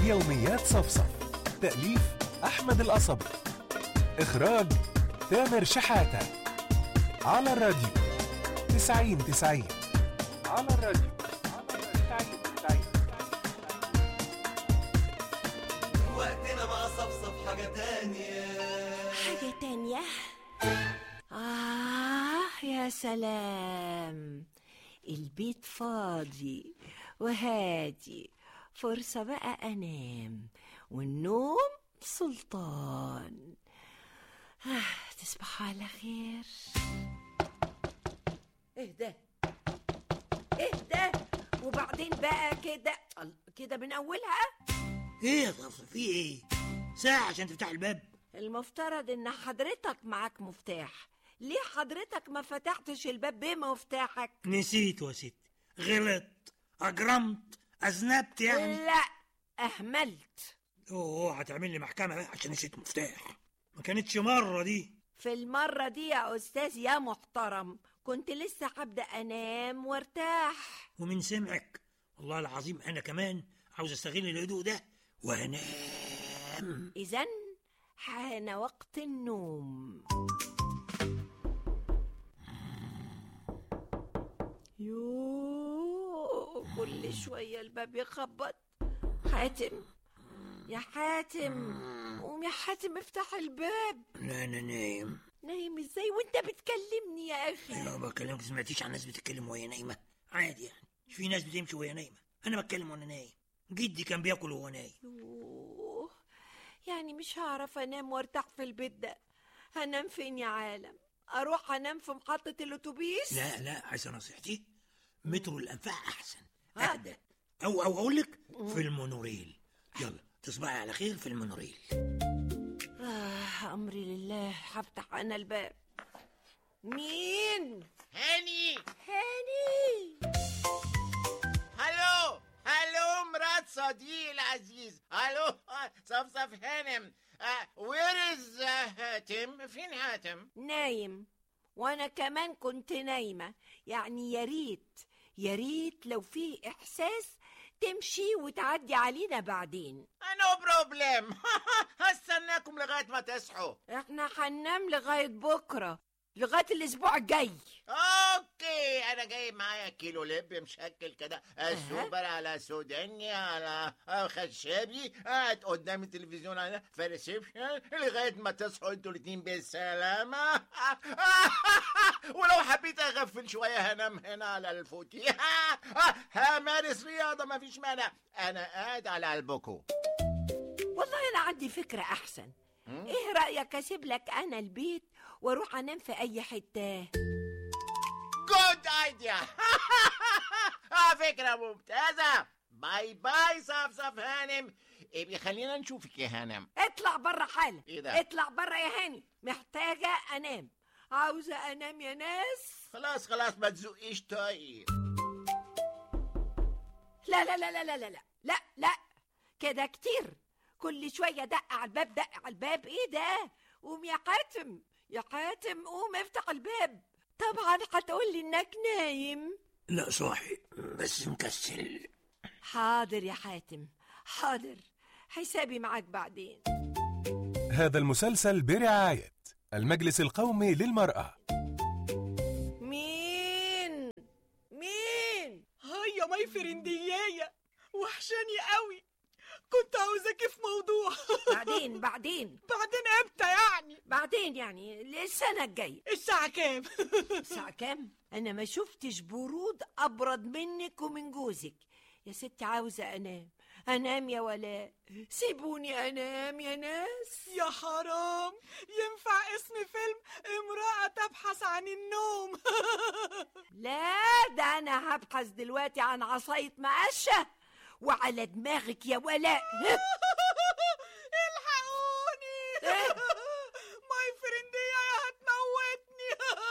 يوميات صفصف تأليف أحمد القصبي إخراج تامر شحاتة على الراديو تسعين تسعين على الراديو تسعين تسعين وقتنا مع صفصف حاجة تانية حاجة تانية آه يا سلام البيت فاضي وهادي فرصة بقى أنام والنوم سلطان آه تصبحوا على خير اهدى اهدى وبعدين بقى كده ال- كده من أولها ايه يا صفصف في ايه ساعة عشان تفتح الباب المفترض ان حضرتك معاك مفتاح ليه حضرتك ما فتحتش الباب بمفتاحك نسيت يا ست غلط اجرمت اذنبت يعني لا اهملت اوه هتعمل لي محكمة بقى عشان نسيت مفتاح ما كانتش مرة دي في المرة دي يا أستاذ يا محترم كنت لسه هبدأ أنام وارتاح ومن سمعك والله العظيم انا كمان عاوز استغل الهدوء ده وانام إذا حان وقت النوم يوه كل شوية الباب يخبط حاتم يا حاتم قوم يا حاتم افتح الباب لا انا نايم نايم ازاي وانت بتكلمني يا اخي لا بكلمك سمعتيش عن ناس بتتكلم وهي نايمة عادي يعني مش في ناس بتمشي وهي نايمة انا بتكلم وانا نايم جدي كان بياكل وهو نايم يوه يعني مش هعرف انام وارتاح في البيت ده هنام فين يا عالم اروح انام في محطة الاتوبيس لا لا عايزة نصيحتي مترو الانفاق احسن ها؟ اهدى او او اقول لك في المونوريل يلا تصبحي على خير في المونوريل آه امري لله هفتح انا الباب مين هاني هاني هلو هلو مرات صديقي العزيز هلو صفصف هانم وير از هاتم فين هاتم نايم وانا كمان كنت نايمة يعني يا ريت يا ريت لو في احساس تمشي وتعدي علينا بعدين نو بروبلم هستناكم لغايه ما تصحوا احنا هننام لغاية بكرة لغاية الاسبوع الجاي اوكي انا جاي معايا كيلو لب مشكل كده سوبر على سوداني على خشابي قاعد قدام التلفزيون على في الريسبشن لغايه ما تصحوا انتوا الاتنين بالسلامه ولو حبيت اغفل شويه هنام هنا على الفوتي همارس رياضه مفيش مانع انا قاعد على قلبكم والله انا عندي فكرة احسن ايه رأيك اسيب لك انا البيت واروح انام في اي حتة جود ايديا فكرة ممتازة باي باي صفصف هانم ابقي خلينا نشوفك يا هانم اطلع بره حالا إيه ده؟ اطلع بره يا هاني محتاجة انام عاوزة انام يا ناس خلاص خلاص ما تزقيش طيب لا لا لا لا لا لا لا لا لا كده كتير كل شوية دق على الباب دق على الباب ايه ده قوم يا حاتم يا حاتم قوم افتح الباب طبعا هتقولي انك نايم لا صاحي بس مكسل حاضر يا حاتم حاضر حسابي معاك بعدين هذا المسلسل برعاية المجلس القومي للمرأة مين مين هيا ماي فرندياية وحشاني قوي كنت عاوزاكي في موضوع بعدين بعدين بعدين امتى يعني بعدين يعني السنة الجاية الساعة كام الساعة كام؟ أنا ما شفتش برود أبرد منك ومن جوزك يا ستي عاوزة أنام أنام يا ولاء سيبوني أنام يا ناس يا حرام ينفع اسم فيلم امرأة تبحث عن النوم لا ده أنا هبحث دلوقتي عن عصاية مقشة وعلى دماغك يا ولاء الحقوني إيه؟ ماي فرندياية هتموتني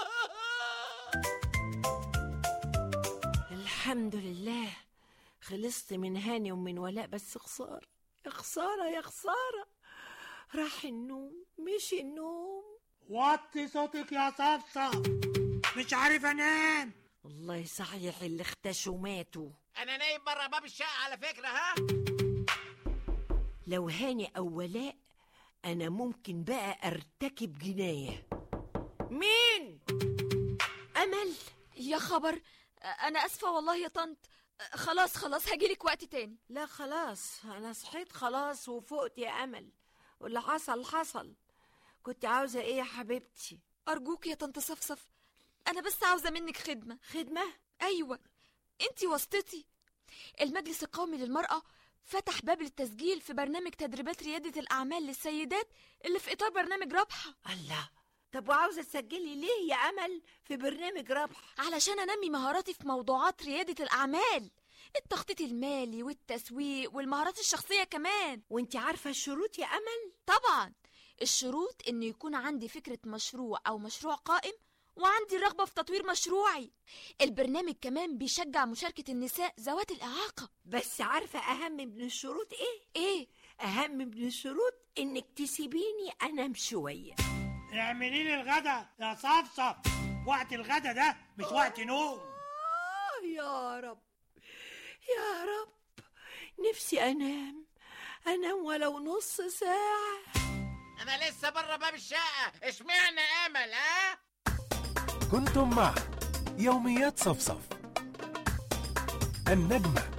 الحمد لله خلصت من هاني ومن ولاء بس خسارة يا خسارة يا خسارة راح النوم مش النوم وطي صوتك يا صفصة مش عارف انام والله صحيح اللي اختشوا ماتوا انا نايم بره باب الشقه على فكره ها لو هاني أو ولاء أنا ممكن بقى أرتكب جناية مين؟ أمل يا خبر انا اسفه والله يا طنط خلاص خلاص هجيلك وقت تاني لا خلاص أنا صحيت خلاص وفقت يا أمل واللي حصل حصل كنت عاوزة إيه يا حبيبتي؟ ارجوك يا طنط صفصف انا بس عاوزه منك خدمه خدمة؟ ايوه انتي واسطتي المجلس القومي للمراه فتح باب للتسجيل في برنامج تدريبات رياده الاعمال للسيدات اللي في اطار برنامج رابحه الله طب وعاوزة تسجلي ليه يا أمل في برنامج ربح؟ علشان انمي مهاراتي في موضوعات رياده الاعمال التخطيط المالي والتسويق والمهارات الشخصيه كمان وانت عارفة الشروط يا أمل؟ طبعا الشروط ان يكون عندي فكره مشروع او مشروع قائم وعندي رغبه في تطوير مشروعي البرنامج كمان بيشجع مشاركه النساء ذوات الاعاقه بس عارفة أهم من الشروط إيه؟ ايه أهم من الشروط إنك تسيبيني أنام شوية اعملي لي الغدا يا صفصف وقت الغدا ده مش وقت نوم آه يا رب يا رب نفسي أنام أنام ولو نص ساعة انا لسه بره باب الشقه اشمعنى امل ها كنتم مع يوميات صفصف النجمة